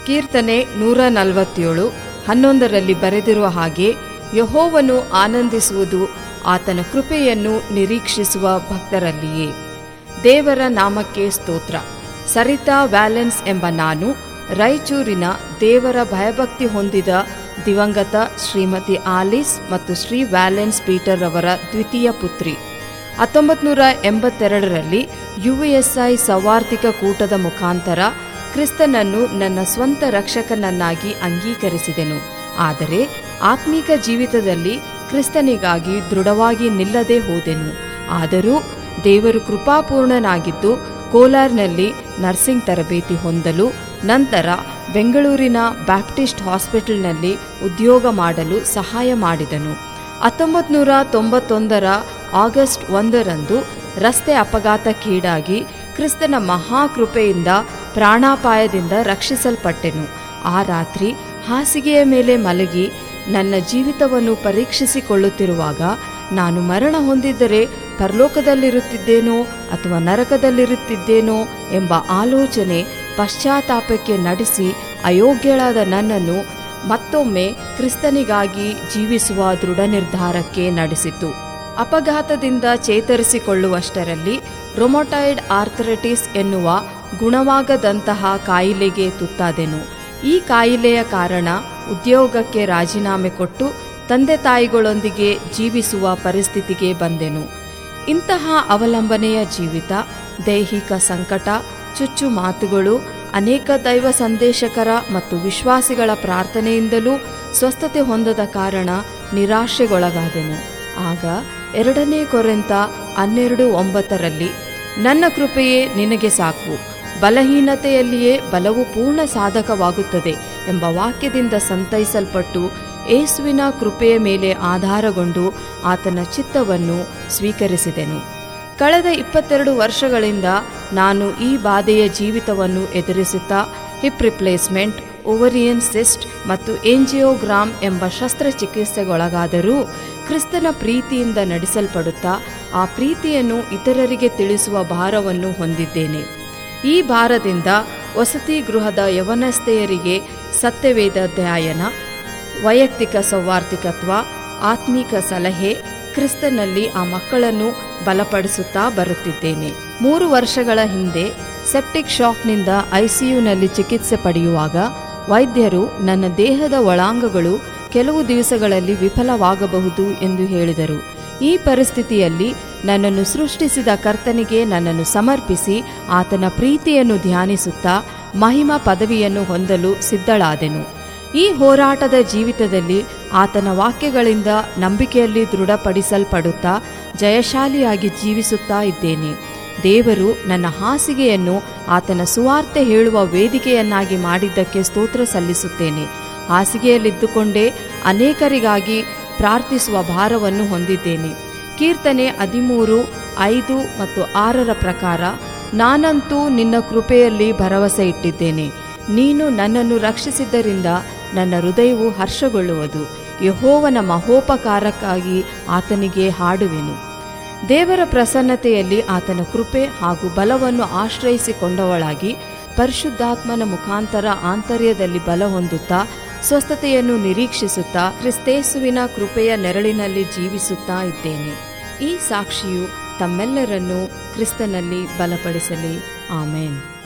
ಕೀರ್ತನೆ ನೂರ ನಲವತ್ತೇಳು ಹನ್ನೊಂದರಲ್ಲಿ ಬರೆದಿರುವ ಹಾಗೆ ಯಹೋವನು ಆನಂದಿಸುವುದು ಆತನ ಕೃಪೆಯನ್ನು ನಿರೀಕ್ಷಿಸುವ ಭಕ್ತರಲ್ಲಿಯೇ ದೇವರ ನಾಮಕ್ಕೆ ಸ್ತೋತ್ರ ಸರಿತಾ ವ್ಯಾಲೆನ್ಸ್ ಎಂಬ ನಾನು ರಾಯಚೂರಿನ ದೇವರ ಭಯಭಕ್ತಿ ಹೊಂದಿದ ದಿವಂಗತ ಶ್ರೀಮತಿ ಆಲಿಸ್ ಮತ್ತು ಶ್ರೀ ವ್ಯಾಲೆನ್ಸ್ ಪೀಟರ್ ಅವರ ದ್ವಿತೀಯ ಪುತ್ರಿ ಹತ್ತೊಂಬತ್ತು ನೂರ ಎಂಬತ್ತೆರಡರಲ್ಲಿ ಯುಎಸ್ಐ ಸೌವಾರ್ತಿಕ ಕೂಟದ ಮುಖಾಂತರ ಕ್ರಿಸ್ತನನ್ನು ನನ್ನ ಸ್ವಂತ ರಕ್ಷಕನನ್ನಾಗಿ ಅಂಗೀಕರಿಸಿದೆನು ಆದರೆ ಆತ್ಮೀಕ ಜೀವಿತದಲ್ಲಿ ಕ್ರಿಸ್ತನಿಗಾಗಿ ದೃಢವಾಗಿ ನಿಲ್ಲದೆ ಹೋದೆನು ಆದರೂ ದೇವರು ಕೃಪಾಪೂರ್ಣನಾಗಿದ್ದು ಕೋಲಾರ್ನಲ್ಲಿ ನರ್ಸಿಂಗ್ ತರಬೇತಿ ಹೊಂದಲು ನಂತರ ಬೆಂಗಳೂರಿನ ಬ್ಯಾಪ್ಟಿಸ್ಟ್ ಹಾಸ್ಪಿಟಲ್ನಲ್ಲಿ ಉದ್ಯೋಗ ಮಾಡಲು ಸಹಾಯ ಮಾಡಿದನು ಹತ್ತೊಂಬತ್ತು ನೂರ ತೊಂಬತ್ತೊಂದರ ಆಗಸ್ಟ್ ಒಂದರಂದು ರಸ್ತೆ ಅಪಘಾತಕ್ಕೀಡಾಗಿ ಕ್ರಿಸ್ತನ ಮಹಾಕೃಪೆಯಿಂದ ಪ್ರಾಣಾಪಾಯದಿಂದ ರಕ್ಷಿಸಲ್ಪಟ್ಟೆನು ಆ ರಾತ್ರಿ ಹಾಸಿಗೆಯ ಮೇಲೆ ಮಲಗಿ ನನ್ನ ಜೀವಿತವನ್ನು ಪರೀಕ್ಷಿಸಿಕೊಳ್ಳುತ್ತಿರುವಾಗ ನಾನು ಮರಣ ಹೊಂದಿದ್ದರೆ ಪರಲೋಕದಲ್ಲಿರುತ್ತಿದ್ದೇನೋ ಅಥವಾ ನರಕದಲ್ಲಿರುತ್ತಿದ್ದೇನೋ ಎಂಬ ಆಲೋಚನೆ ಪಶ್ಚಾತ್ತಾಪಕ್ಕೆ ನಡೆಸಿ ಅಯೋಗ್ಯಳಾದ ನನ್ನನ್ನು ಮತ್ತೊಮ್ಮೆ ಕ್ರಿಸ್ತನಿಗಾಗಿ ಜೀವಿಸುವ ದೃಢ ನಿರ್ಧಾರಕ್ಕೆ ನಡೆಸಿತು ಅಪಘಾತದಿಂದ ಚೇತರಿಸಿಕೊಳ್ಳುವಷ್ಟರಲ್ಲಿ ರೊಮೊಟೈಡ್ ಆರ್ಥರೈಟಿಸ್ ಎನ್ನುವ ಗುಣವಾಗದಂತಹ ಕಾಯಿಲೆಗೆ ತುತ್ತಾದೆನು ಈ ಕಾಯಿಲೆಯ ಕಾರಣ ಉದ್ಯೋಗಕ್ಕೆ ರಾಜೀನಾಮೆ ಕೊಟ್ಟು ತಂದೆ ತಾಯಿಗಳೊಂದಿಗೆ ಜೀವಿಸುವ ಪರಿಸ್ಥಿತಿಗೆ ಬಂದೆನು ಇಂತಹ ಅವಲಂಬನೆಯ ಜೀವಿತ ದೈಹಿಕ ಸಂಕಟ ಚುಚ್ಚು ಮಾತುಗಳು ಅನೇಕ ದೈವ ಸಂದೇಶಕರ ಮತ್ತು ವಿಶ್ವಾಸಿಗಳ ಪ್ರಾರ್ಥನೆಯಿಂದಲೂ ಸ್ವಸ್ಥತೆ ಹೊಂದದ ಕಾರಣ ನಿರಾಶೆಗೊಳಗಾದೆನು ಆಗ ಎರಡನೇ ಕೊರೆಂತ ಹನ್ನೆರಡು ಒಂಬತ್ತರಲ್ಲಿ ನನ್ನ ಕೃಪೆಯೇ ನಿನಗೆ ಸಾಕು ಬಲಹೀನತೆಯಲ್ಲಿಯೇ ಬಲವು ಪೂರ್ಣ ಸಾಧಕವಾಗುತ್ತದೆ ಎಂಬ ವಾಕ್ಯದಿಂದ ಸಂತೈಸಲ್ಪಟ್ಟು ಏಸುವಿನ ಕೃಪೆಯ ಮೇಲೆ ಆಧಾರಗೊಂಡು ಆತನ ಚಿತ್ತವನ್ನು ಸ್ವೀಕರಿಸಿದೆನು ಕಳೆದ ಇಪ್ಪತ್ತೆರಡು ವರ್ಷಗಳಿಂದ ನಾನು ಈ ಬಾಧೆಯ ಜೀವಿತವನ್ನು ಎದುರಿಸುತ್ತಾ ಹಿಪ್ ರಿಪ್ಲೇಸ್ಮೆಂಟ್ ಓವರಿಯನ್ ಸಿಸ್ಟ್ ಮತ್ತು ಎಂಜಿಯೋಗ್ರಾಮ್ ಎಂಬ ಶಸ್ತ್ರಚಿಕಿತ್ಸೆಗೊಳಗಾದರೂ ಕ್ರಿಸ್ತನ ಪ್ರೀತಿಯಿಂದ ನಡೆಸಲ್ಪಡುತ್ತಾ ಆ ಪ್ರೀತಿಯನ್ನು ಇತರರಿಗೆ ತಿಳಿಸುವ ಭಾರವನ್ನು ಹೊಂದಿದ್ದೇನೆ ಈ ಭಾರದಿಂದ ವಸತಿ ಗೃಹದ ಯವನಸ್ಥೆಯರಿಗೆ ಸತ್ಯವೇದ ಧ್ಯಾಯನ ವೈಯಕ್ತಿಕ ಸೌವಾರ್ತಿಕತ್ವ ಆತ್ಮೀಕ ಸಲಹೆ ಕ್ರಿಸ್ತನಲ್ಲಿ ಆ ಮಕ್ಕಳನ್ನು ಬಲಪಡಿಸುತ್ತಾ ಬರುತ್ತಿದ್ದೇನೆ ಮೂರು ವರ್ಷಗಳ ಹಿಂದೆ ಸೆಪ್ಟಿಕ್ ಶಾಕ್ನಿಂದ ಐಸಿಯುನಲ್ಲಿ ಚಿಕಿತ್ಸೆ ಪಡೆಯುವಾಗ ವೈದ್ಯರು ನನ್ನ ದೇಹದ ಒಳಾಂಗಗಳು ಕೆಲವು ದಿವಸಗಳಲ್ಲಿ ವಿಫಲವಾಗಬಹುದು ಎಂದು ಹೇಳಿದರು ಈ ಪರಿಸ್ಥಿತಿಯಲ್ಲಿ ನನ್ನನ್ನು ಸೃಷ್ಟಿಸಿದ ಕರ್ತನಿಗೆ ನನ್ನನ್ನು ಸಮರ್ಪಿಸಿ ಆತನ ಪ್ರೀತಿಯನ್ನು ಧ್ಯಾನಿಸುತ್ತಾ ಮಹಿಮಾ ಪದವಿಯನ್ನು ಹೊಂದಲು ಸಿದ್ಧಳಾದೆನು ಈ ಹೋರಾಟದ ಜೀವಿತದಲ್ಲಿ ಆತನ ವಾಕ್ಯಗಳಿಂದ ನಂಬಿಕೆಯಲ್ಲಿ ದೃಢಪಡಿಸಲ್ಪಡುತ್ತಾ ಜಯಶಾಲಿಯಾಗಿ ಜೀವಿಸುತ್ತಾ ಇದ್ದೇನೆ ದೇವರು ನನ್ನ ಹಾಸಿಗೆಯನ್ನು ಆತನ ಸುವಾರ್ತೆ ಹೇಳುವ ವೇದಿಕೆಯನ್ನಾಗಿ ಮಾಡಿದ್ದಕ್ಕೆ ಸ್ತೋತ್ರ ಸಲ್ಲಿಸುತ್ತೇನೆ ಹಾಸಿಗೆಯಲ್ಲಿದ್ದುಕೊಂಡೇ ಅನೇಕರಿಗಾಗಿ ಪ್ರಾರ್ಥಿಸುವ ಭಾರವನ್ನು ಹೊಂದಿದ್ದೇನೆ ಕೀರ್ತನೆ ಹದಿಮೂರು ಐದು ಮತ್ತು ಆರರ ಪ್ರಕಾರ ನಾನಂತೂ ನಿನ್ನ ಕೃಪೆಯಲ್ಲಿ ಭರವಸೆ ಇಟ್ಟಿದ್ದೇನೆ ನೀನು ನನ್ನನ್ನು ರಕ್ಷಿಸಿದ್ದರಿಂದ ನನ್ನ ಹೃದಯವು ಹರ್ಷಗೊಳ್ಳುವುದು ಯಹೋವನ ಮಹೋಪಕಾರಕ್ಕಾಗಿ ಆತನಿಗೆ ಹಾಡುವೆನು ದೇವರ ಪ್ರಸನ್ನತೆಯಲ್ಲಿ ಆತನ ಕೃಪೆ ಹಾಗೂ ಬಲವನ್ನು ಆಶ್ರಯಿಸಿಕೊಂಡವಳಾಗಿ ಪರಿಶುದ್ಧಾತ್ಮನ ಮುಖಾಂತರ ಆಂತರ್ಯದಲ್ಲಿ ಬಲ ಹೊಂದುತ್ತಾ ಸ್ವಸ್ಥತೆಯನ್ನು ನಿರೀಕ್ಷಿಸುತ್ತಾ ಕ್ರಿಸ್ತೇಸುವಿನ ಕೃಪೆಯ ನೆರಳಿನಲ್ಲಿ ಜೀವಿಸುತ್ತಾ ಇದ್ದೇನೆ ಈ ಸಾಕ್ಷಿಯು ತಮ್ಮೆಲ್ಲರನ್ನೂ ಕ್ರಿಸ್ತನಲ್ಲಿ ಬಲಪಡಿಸಲಿ ಆಮೇನ್